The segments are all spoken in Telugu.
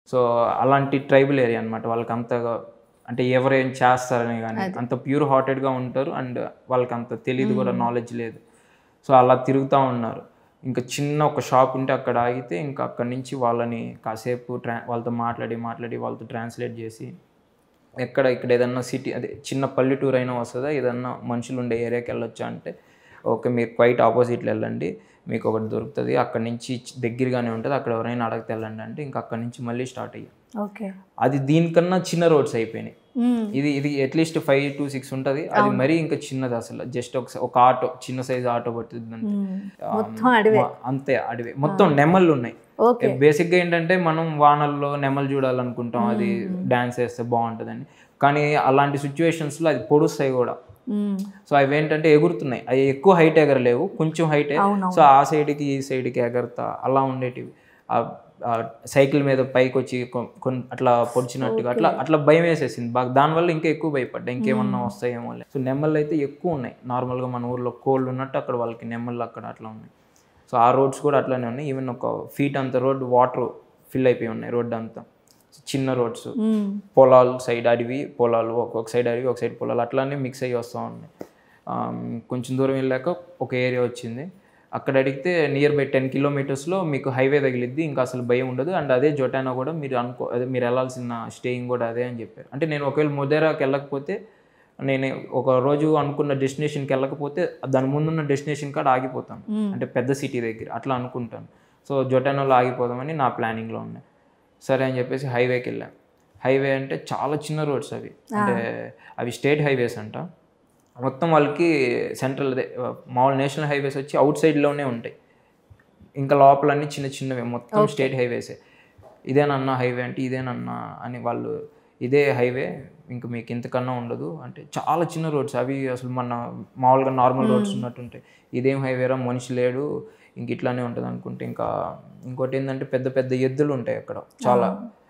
సో అలాంటి ట్రైబల్ ఏరియా అనమాట వాళ్ళకి అంతగా అంటే ఎవరేం చేస్తారని కానీ అంత ప్యూర్ హార్టెడ్గా ఉంటారు అండ్ వాళ్ళకి అంత తెలియదు కూడా నాలెడ్జ్ లేదు సో అలా తిరుగుతూ ఉన్నారు ఇంకా చిన్న ఒక షాప్ ఉంటే అక్కడ ఆగితే ఇంకా అక్కడి నుంచి వాళ్ళని కాసేపు ట్రా వాళ్ళతో మాట్లాడి మాట్లాడి వాళ్ళతో ట్రాన్స్లేట్ చేసి ఎక్కడ ఇక్కడ ఏదన్నా సిటీ అదే చిన్న పల్లెటూరు అయినా వస్తుందా ఏదన్నా మనుషులు ఉండే ఏరియాకి వెళ్ళొచ్చా అంటే ఓకే మీరు క్వైట్ ఆపోజిట్లో వెళ్ళండి మీకు ఒకటి దొరుకుతుంది అక్కడ నుంచి దగ్గరగానే ఉంటుంది అక్కడ ఎవరైనా అడగతే వెళ్ళండి అంటే ఇంకా అక్కడ నుంచి మళ్ళీ స్టార్ట్ అయ్యాం ఓకే అది దీనికన్నా చిన్న రోడ్స్ అయిపోయినాయి ఇది ఇది అట్లీస్ట్ ఫైవ్ టు సిక్స్ ఉంటుంది అది మరీ ఇంకా చిన్నది అసలు జస్ట్ ఒక ఒక ఆటో చిన్న సైజ్ ఆటో పడుతుంది అంతే. ఆ, మొత్తం అడవే మ- అంతే అడవి మొత్తం నెమళ్ళు ఉన్నాయి ఓకే బేసిక్గా ఏంటంటే మనం వానల్లో నెమలు చూడాలనుకుంటాం అది డాన్స్ వేస్తే బాగుంటుందని కానీ అలాంటి సిచ్యువేషన్స్లో అది పొడుస్తాయి కూడా మ్మ్. సో అవి ఏంటంటే ఎగురుతున్నాయి అవి ఎక్కువ హైట్ ఎగరలేవు కొంచెం హైటే అవునవును. సో ఆ సైడ్కి ఈ సైడ్కి ఎగరతా అలా ఉండేటివి ఆ- ఆ సైకిల్ మీద పైకి వచ్చి కొ- కొన్- అట్లా పొడిచినట్టుగా అట్లా అట్లా భయం వేసేసింది బాగా దానివల్ల ఇంకా ఎక్కువ భయపడ్డా ఇంకేమన్నా వస్తాయేమో లే. సో నెమ్మలు అయితే ఎక్కువ ఉన్నాయి నార్మల్గా మన ఊర్లో కోళ్ళు ఉన్నట్టు అక్కడ వాళ్ళకి నెమ్మలు అక్కడ అట్లా ఉన్నాయి సో ఆ రోడ్స్ కూడా అట్లానే ఉన్నాయి ఈవెన్ ఒక ఫీట్ అంత రోడ్ వాటర్ ఫిల్ అయిపోయి ఉన్నాయి రోడ్ అంతా చిన్న రోడ్స్ మ్మ్. పొలాలు సైడ్ అడవి పొలాలు ఒక్కొక్క సైడ్ అడవి ఒక సైడ్ పొలాలు అట్లానే మిక్స్ అయ్యి వస్తూ ఉన్నాయి ఆమ్, కొంచెం దూరం వెళ్ళాక ఒక ఏరియా వచ్చింది అక్కడ అడిగితే నియర్ బై టెన్ కిలోమీటర్స్లో మీకు హైవే తగిలిద్ది ఇంకా అసలు భయం ఉండదు అండ్ అదే జొటానా కూడా మీరు అనుకో అదే మీరు వెళ్ళాల్సిన స్టేయింగ్ కూడా అదే అని చెప్పారు అంటే నేను ఒకవేళ మొదేరాకి వెళ్ళకపోతే నేను ఒక రోజు అనుకున్న డెస్టినేషన్కి వెళ్ళకపోతే దాని ముందున్న డెస్టినేషన్ కాడ ఆగిపోతాను అంటే పెద్ద సిటీ దగ్గర అట్లా అనుకుంటాను సో జొటానోలో ఆగిపోదామని నా ప్లానింగ్లో ఉన్నాయి సరే అని చెప్పేసి హైవేకి వెళ్ళాం హైవే అంటే చాలా చిన్న రోడ్స్ అవి అంటే అవి స్టేట్ హైవేస్ అంట మొత్తం వాళ్ళకి సెంట్రల్ అదే మామూలు నేషనల్ హైవేస్ వచ్చి అవుట్ సైడ్లోనే ఉంటాయి ఇంకా లోపలన్నీ చిన్న చిన్నవే మొత్తం స్టేట్ హైవేసే ఇదేనన్నా హైవే అంటే ఇదేనన్నా అని వాళ్ళు ఇదే హైవే ఇంకా మీకు ఇంతకన్నా ఉండదు అంటే చాలా చిన్న రోడ్స్ అవి అసలు మన మామూలుగా నార్మల్ రోడ్స్ ఉన్నట్టు ఉంటాయి ఇదేం హైవేరా మనిషి లేడు ఇంక ఇట్లానే ఉంటుంది అనుకుంటే ఇంకా ఇంకోటి ఏంటంటే పెద్ద పెద్ద ఎద్దులు ఉంటాయి అక్కడ చాలా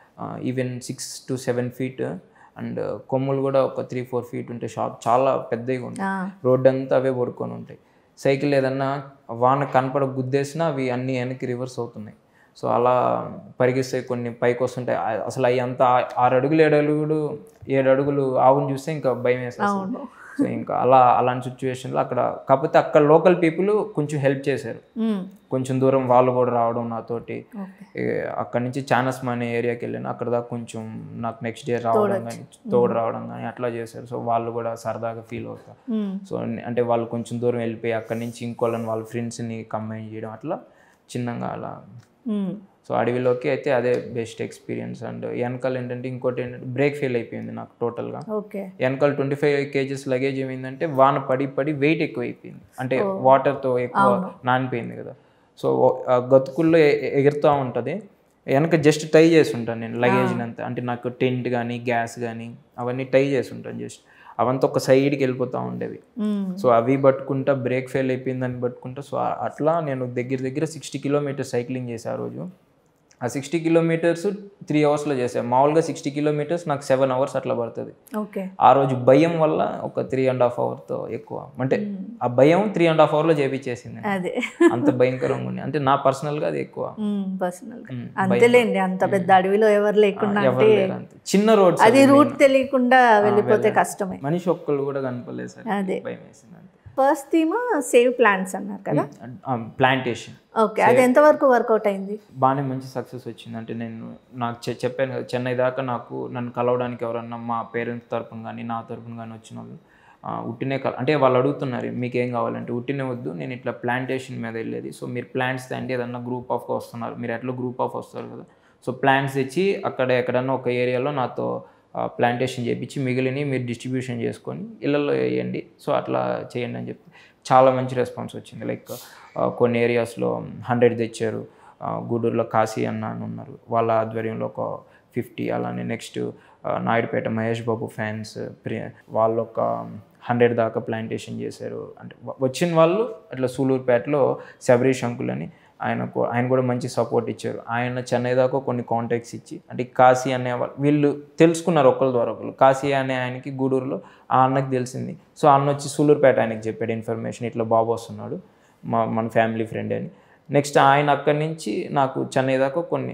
even six to seven feet and కొమ్ములు కూడా ఒక త్రీ ఫోర్ ఫీట్ ఉంటాయి షార్ప్ చాలా పెద్దగా ఉంటాయి ఆ. రోడ్ అంతా అవే పడుకొని ఉంటాయి సైకిల్ ఏదన్నా వాన కనపడ గుద్దేసినా అవి అన్నీ వెనక్కి రివర్స్ అవుతున్నాయి సో అలా పరిగిస్తాయి కొన్ని పైకి వస్తుంటాయి ఆ- అసలు అవి అంతా ఆ- ఆరు అడుగులు ఏడు అడుగులు ఏడు అడుగులు ఆవును చూస్తే ఇంకా భయం వేస్తుంది అవును సో ఇంకా అలా అలాంటి సిచ్యువేషన్లో అక్కడ కాకపోతే అక్కడ లోకల్ పీపుల్ కొంచెం హెల్ప్ చేశారు మ్మ్. కొంచెం దూరం వాళ్ళు కూడా రావడం నాతోటి ఓకే ఏ, అక్కడ నుంచి చానస్ అనే ఏరియాకి వెళ్ళాను అక్కడ దాకా కొంచెం నాకు నెక్స్ట్ డే రావడం కానీ తోడు రావడం కానీ అట్లా చేశారు సో వాళ్ళు కూడా సరదాగా ఫీల్ అవుతారు మ్మ్. సో నే- అంటే వాళ్ళు కొంచెం దూరం వెళ్ళిపోయి అక్కడి నుంచి ఇంకోళ్ళని వాళ్ళ ఫ్రెండ్స్ని కంబైన్ చేయడం అట్లా చిన్నగా అలా మ్మ్. సో అడవిలోకి అయితే అదే బెస్ట్ ఎక్స్పీరియన్స్ అండ్ వెనకాల ఏంటంటే ఇంకోటి ఏంటంటే బ్రేక్ ఫెయిల్ అయిపోయింది నాకు టోటల్గా ఓకే వెనకాల ట్వంటీ ఫైవ్ కేజెస్ లగేజ్ ఏమైందంటే వాన పడి పడి వెయిట్ ఎక్కువ అయిపోయింది అంటే వాటర్తో ఎక్కువ నానిపోయింది కదా సో ఆ గతుకుల్లో ఎ- ఎగురుతూ ఉంటుంది వెనక జస్ట్ టై చేసి ఉంటాను నేను లగేజ్ అంతా అంటే నాకు టెంట్ కానీ గ్యాస్ కానీ అవన్నీ టై చేసి ఉంటాను జస్ట్ అవంతా ఒక సైడ్కి వెళ్ళిపోతూ ఉండేవి మ్మ్. సో అవి పట్టుకుంటా బ్రేక్ ఫెయిల్ అయిపోయిందని పట్టుకుంటా సో ఆ- అట్లా నేను దగ్గర దగ్గర సిక్స్టీ కిలోమీటర్స్ సైక్లింగ్ చేశాను ఆ రోజు ఆ సిక్స్టీ కిలోమీటర్స్ త్రీ అవర్స్లో చేశాను మామూలుగా సిక్స్టీ కిలోమీటర్స్ నాకు సెవెన్ అవర్స్ అట్లా పడుతుంది ఓకే ఆ రోజు భయం వల్ల ఒక త్రీ అండ్ హాఫ్ అవర్తో ఎక్కువ అంటే ఆ భయం త్రీ అండ్ హాఫ్ అవర్లో చేపించేసింది అదే అంత భయంకరంగా ఉంది అంటే నా పర్సనల్గా అది ఎక్కువ పర్సనల్ మ్మ్. అంతేలేండి అంత పెద్ద అడవిలో ఎవరు లేకుండా ఎవరు అంటే లేరు అంతే చిన్న రోడ్స్ అది రూట్ తెలియకుండా వెళ్ళిపోతే కష్టమే మనిషి ఒక్కళ్ళు కూడా కనపడలేదు సార్ అదే. భయం వేసింది అంతే ఫస్ట్ థీమ్ సేవ్ ప్లాంట్స్ అన్నారు కదా ప్లాంటేషన్ ఓకే అది ఎంతవరకు వర్కౌట్ అయింది బాగానే మంచి సక్సెస్ వచ్చింది అంటే నేను నాకు చె- చెప్పాను కదా చెన్నై దాకా నాకు నన్ను కలవడానికి ఎవరన్నా మా పేరెంట్స్ తరపున కానీ నా తరపున కానీ వచ్చిన వాళ్ళు ఆ, ఉట్టినే కల అంటే వాళ్ళు అడుగుతున్నారు మీకు ఏం కావాలంటే ఉట్టినే వద్దు నేను ఇట్లా ప్లాంటేషన్ మీద వెళ్ళేది సో మీరు ప్లాంట్స్ అంటే ఏదన్నా గ్రూప్ ఆఫ్గా వస్తున్నారు మీరు ఎట్లా గ్రూప్ ఆఫ్ వస్తారు కదా సో ప్లాంట్స్ తెచ్చి అక్కడ ఎక్కడన్నా ఒక ఏరియాలో నాతో ప్లాంటేషన్ చేయించి మిగిలినవి మీరు డిస్ట్రిబ్యూషన్ చేసుకొని ఇళ్ళల్లో వేయండి సో అట్లా చేయండి అని చెప్పి చాలా మంచి రెస్పాన్స్ వచ్చింది లైక్ కొన్ని ఏరియాస్లో హండ్రెడ్ తెచ్చారు ఆ, గూడూరులో కాశీ అన్న అని ఉన్నారు వాళ్ళ ఆధ్వర్యంలో ఒక ఫిఫ్టీ అలానే నెక్స్ట్ నాయుడుపేట మహేష్ బాబు ఫ్యాన్స్ వాళ్ళు ఒక హండ్రెడ్ దాకా ప్లాంటేషన్ చేశారు అంటే వ- వచ్చిన వాళ్ళు అట్లా సూలూరుపేటలో శబరీష్ అంకుల్ అని ఆయనకు ఆయన కూడా మంచి సపోర్ట్ ఇచ్చారు ఆయన చెన్నై దాకా కొన్ని కాంటాక్ట్స్ ఇచ్చి అంటే కాశీ అనే వాళ్ళు వీళ్ళు తెలుసుకున్నారు ఒకళ్ళ ద్వారా ఒకళ్ళు కాశీ అనే ఆయనకి గూడూరులో ఆ అన్నకి తెలిసింది సో ఆ అన్న వచ్చి సూలూరుపేట ఆయనకి చెప్పాడు ఇన్ఫర్మేషన్ ఇట్లా బాబు వస్తున్నాడు మా మన ఫ్యామిలీ ఫ్రెండ్ అని నెక్స్ట్ ఆయన అక్కడి నుంచి నాకు చెన్నై దాకా కొన్ని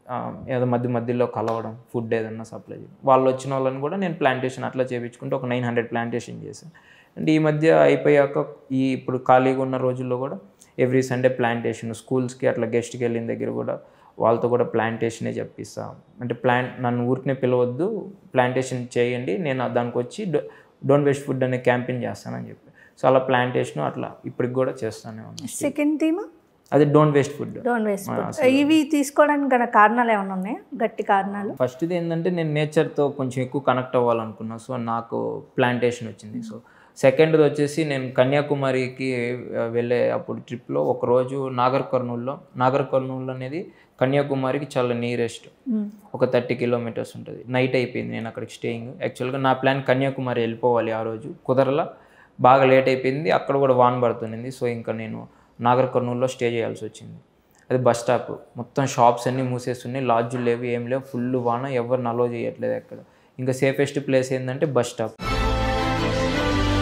ఆ, ఏదో మధ్య మధ్యలో కలవడం ఫుడ్ ఏదన్నా సప్లై చేయడం వాళ్ళు వచ్చిన వాళ్ళని కూడా నేను ప్లాంటేషన్ అట్లా చేయించుకుంటే ఒక నైన్ హండ్రెడ్ ప్లాంటేషన్ చేశాను అండ్ ఈ మధ్య అయిపోయాక ఈ ఇప్పుడు ఖాళీగా ఉన్న రోజుల్లో కూడా ఎవ్రీ సండే ప్లాంటేషన్ స్కూల్స్కి అట్లా గెస్ట్కి వెళ్ళిన దగ్గర కూడా వాళ్ళతో కూడా ప్లాంటేషనే చెప్పిస్తాం అంటే ప్లాంట్ నన్ను ఊరికనే పిలవద్దు ప్లాంటేషన్ చేయండి నేను దానికి వచ్చి డోంట్ వేస్ట్ ఫుడ్ అనే క్యాంపెయిన్ చేస్తానని చెప్పి సో అలా ప్లాంటేషన్ అట్లా ఇప్పటికి కూడా చేస్తానే ఉన్నాను సెకండ్ థీమ్ అది don't waste food don't waste ఇవి తీసుకోవడానికి గల కారణాలు ఏమైనా ఉన్నాయా గట్టి కారణాలు ఫస్ట్ది ఏంటంటే నేను నేచర్తో కొంచెం ఎక్కువ కనెక్ట్ అవ్వాలనుకున్నా సో నాకు ప్లాంటేషన్ వచ్చింది సో సెకండ్ది వచ్చేసి నేను కన్యాకుమారికి ఆ, వెళ్ళే అప్పుడు ట్రిప్లో ఒకరోజు నాగర్ కర్నూల్లో నాగర్ కర్నూలు అనేది కన్యాకుమారికి చాలా నియరెస్ట్ మ్మ్. ఒక థర్టీ కిలోమీటర్స్ ఉంటుంది నైట్ అయిపోయింది నేను అక్కడికి స్టేయింగ్ యాక్చువల్గా నా ప్లాన్ కన్యాకుమారి వెళ్ళిపోవాలి ఆ రోజు కుదరలా బాగా లేట్ అయిపోయింది అక్కడ కూడా వాన్ పడుతుంది సో ఇంకా నేను నాగర్ కర్నూల్లో స్టే చేయాల్సి వచ్చింది అది బస్ స్టాప్ మొత్తం షాప్స్ అన్నీ మూసేస్తున్నాయి లాడ్జులు లేవు ఏం లేవు ఫుల్ వాన ఎవరు నలో చేయట్లేదు అక్కడ ఇంకా సేఫెస్ట్ ప్లేస్ ఏంటంటే బస్ స్టాప్